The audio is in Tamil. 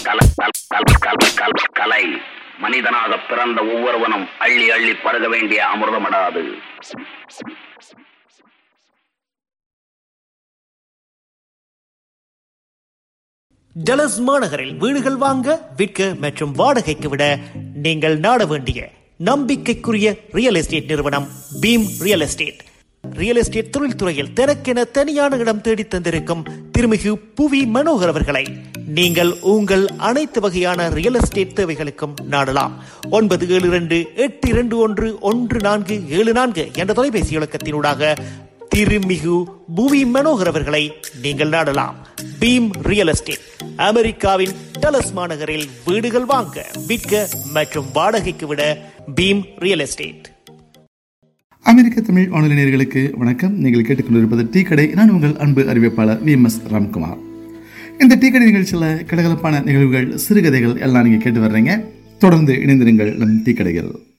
கல- கல- கல- கல- கல- கலை மனிதனாக பிறந்த ஒவ்வொருவனும் அள்ளி அள்ளி பருக வேண்டிய அமிர்தமடாது டலஸ் மாநகரில் வீடுகள் வாங்க விற்க மற்றும் வாடகைக்கு விட நீங்கள் நாட வேண்டிய நம்பிக்கைக்குரிய ரியல் எஸ்டேட் நிறுவனம் Bheem real estate real estate தொழில்துறையில் தனக்கென தனியான இடம் தேடி தந்திருக்கும் திருமிகு புவி மனோகர் அவர்களை நீங்கள் உங்கள் அனைத்து வகையான ரியல் எஸ்டேட் தேவைகளுக்கும் நாடலாம் ஒன்பது ஏழு இரண்டு எட்டு இரண்டு ஒன்று ஒன்று நான்கு ஏழு நான்கு என்ற தொலைபேசி இலக்கத்தினூடாக திருமிகு புவி மனோகர் அவர்களை நீங்கள் நாடலாம் பீம் ரியல் எஸ்டேட் அமெரிக்காவின் டலஸ் மாநகரில் வீடுகள் வாங்க விற்க மற்றும் வாடகைக்கு விட பீம் ரியல் எஸ்டேட் அமெரிக்க தமிழ் வானொலி நேயர்களுக்கு வணக்கம் நீங்கள் கேட்டுக்கொண்டிருப்பது டீ கடை நான் உங்கள் அன்பு அறிவிப்பாளர் வி எம் எஸ் ராம்குமார் இந்த டீ கடை நிகழ்ச்சியில் கலகலப்பான நிகழ்வுகள் சிறுகதைகள் எல்லாம் நீங்கள் கேட்டு வர்றீங்க தொடர்ந்து இணைந்திருங்கள் நம் டீ கடைகள்